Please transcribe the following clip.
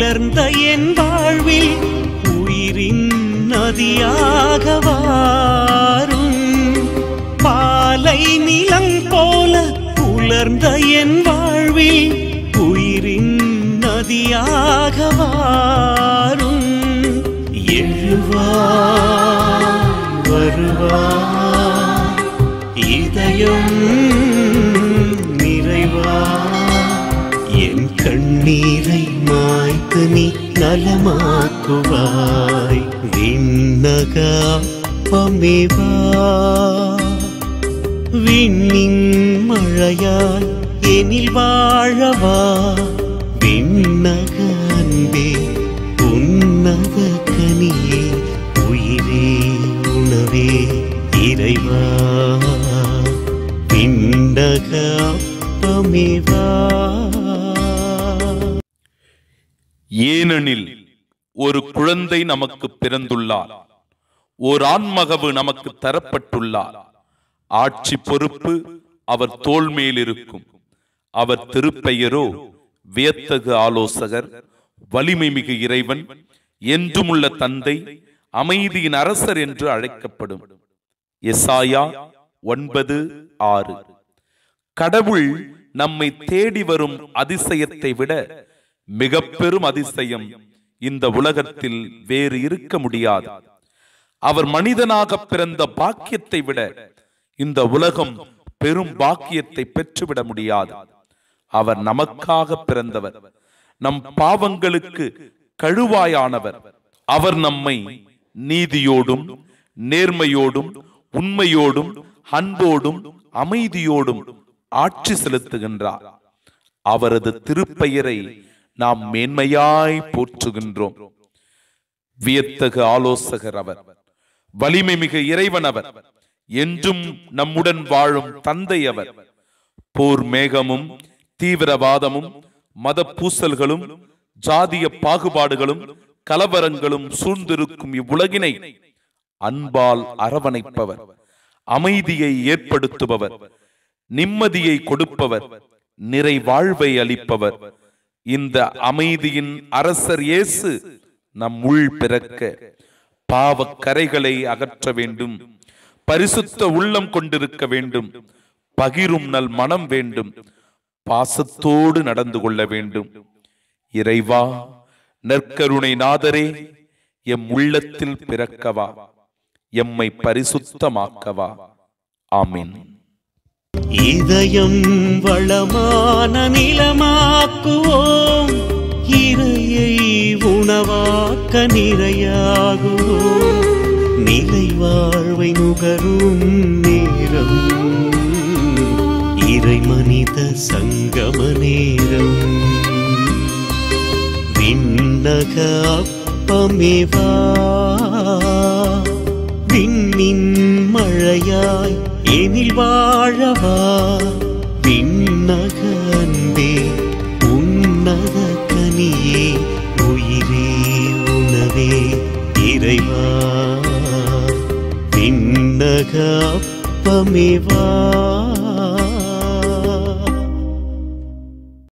உலர்ந்த என் வாழ்வில் உயிரின் நதியாக வாரும் பாலை நிலம் போல உலர்ந்த என் வாழ்வில் உயிரின் நதியாக வாரும் எழுவார் வருவார் இதயம் நிறைவா என் கண்ணீரை மாய்த்து நீ நலமாக்குவாய் விண்ணகாப்பமேவா விண்ணின் மழையாய் எனில் வாழவா விண்ணக அன்பே உன்னத கனியே உயிரே உணவே இறைவா விண்ணக அப்பமேவா ஏனெனில் ஒரு குழந்தை நமக்கு பிறந்துள்ளார் ஓர் ஆண்மகவு நமக்கு தரப்பட்டுள்ளார் ஆட்சி பொறுப்பு அவர் தோள் மேல் இருக்கும் அவர் திருப்பெயரோ வியத்தகு ஆலோசகர் வலிமை மிகு இறைவன் என்றுமுள்ள தந்தை அமைதியின் அரசர் என்று அழைக்கப்படும் எசாயா ஒன்பது ஆறு கடவுள் நம்மை தேடி வரும் அதிசயத்தை விட மிக பெரும் அதிசயம் இந்த உலகத்தில் வேறு இருக்க முடியாது அவர் மனிதனாக பிறந்த பாக்கியத்தை விட இந்த உலகம் பெரும் பாக்கியத்தை பெற்றுவிட முடியாது அவர் நமக்காக பிறந்தவர் நம் பாவங்களுக்கு கழுவாயானவர் அவர் நம்மை நீதியோடும் நேர்மையோடும் உண்மையோடும் அன்போடும் அமைதியோடும் ஆட்சி செலுத்துகின்றார் அவரது திருப்பெயரை நாம் மேன்மையாய் போற்றுகின்றோம் வியத்தகு ஆலோசகர் அவர் வலிமை மிகு இறைவன் அவர் என்றும் நம்முடன் வாழும் தந்தை அவர் போர் மேகமும் தீவிரவாதமும் மத பூசல்களும் ஜாதிய பாகுபாடுகளும் கலவரங்களும் சூழ்ந்திருக்கும் இவ்வுலகினை அன்பால் அரவணைப்பவர் அமைதியை ஏற்படுத்துபவர் நிம்மதியை கொடுப்பவர் நிறை வாழ்வை அளிப்பவர் இந்த அமைதியின் அரசர் இயேசு நம் உள் பிறக்க பாவக் கரைகளை அகற்ற வேண்டும் பரிசுத்த உள்ளம் கொண்டிருக்க வேண்டும் பகிரும் நல் மனம் வேண்டும் பாசத்தோடு நடந்து கொள்ள வேண்டும் இறைவா நற்கருணை நாதரே எம் உள்ளத்தில் பிறக்கவா எம்மை பரிசுத்தமாக்கவா ஆமீன் இதயம் வளமான நிலமாக்குவோம் இறையை உணவாக்க நிறையாகுவோம் நிலை வாழ்வை நுகரும் நேரம் இறை மனித சங்கம நேரம் விண்ணக அப்பமேவா விண்ணின் மழையாய் எனில் வாழவா விண்ணக அன்பே உன்னத கனியே உயிரே உணவே இறைவா விண்ணக அப்பமேவா